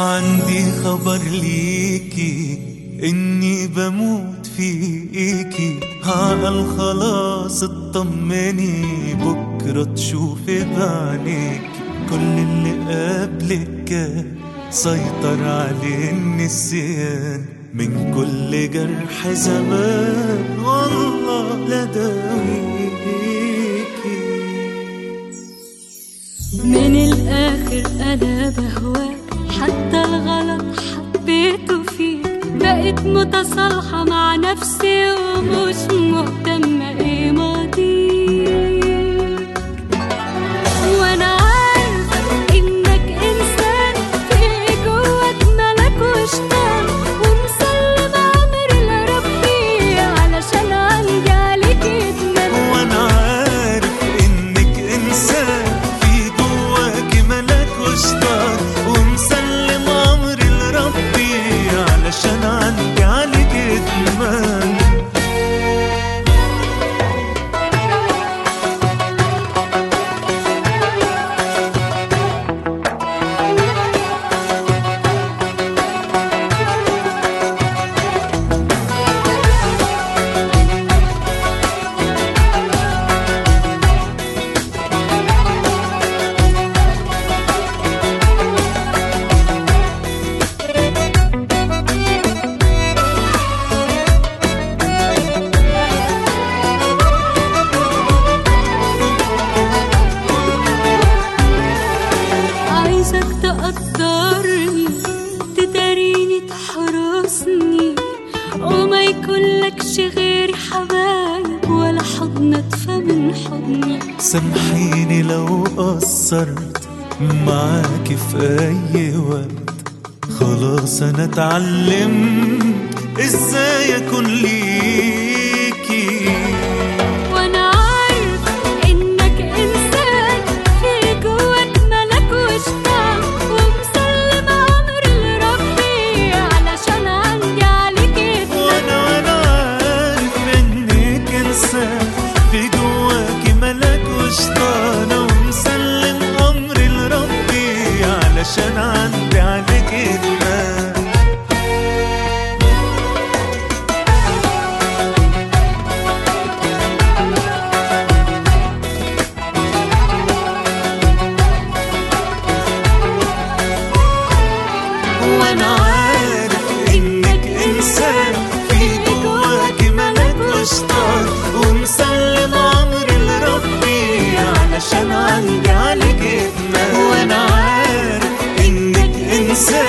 عندي خبر ليكي اني بموت فيكي عقل خلاص اطمني بكرة تشوفي بعينيكي كل اللي قبلك كان سيطر عليه النسيان من كل جرح زمان والله لا داويكي من الآخر أنا بهواك حتى الغلط حبيته فيك بقيت متصالحة مع نفسي ومش مهتمة ايه ماضيك وانا عارفة انك انسان في جواك ملك وشطان ومسلم عمري لربي علشان عندي عليك ادمان وانا عارف انك انسان في جواك ملك وشطان ومسلم امري لربي علشان عندي عليك ادمان عايزك تقدرني تداريني تحرسني وما يكونلكش غيري حبايب ولا حضن ادفى من حضني سامحيني لو قصرت معاكي في اي وقت خلاص انا اتعلمت ازاي اكون ليكي وانا عارفة انك انسان في جواك ملك وشطان ومسلم عمري لربي علشان عندي عليك ادمان وانا وانا عارف انك انسان في جواكي ملك وشطانة ومسلم امري لربي علشان عندي عليك ادمان وانا عارف انك انسان في جواكي ملك وشطان ومسلم امري لربي علشان عندي عليك ادمان وانا عارف انك انسان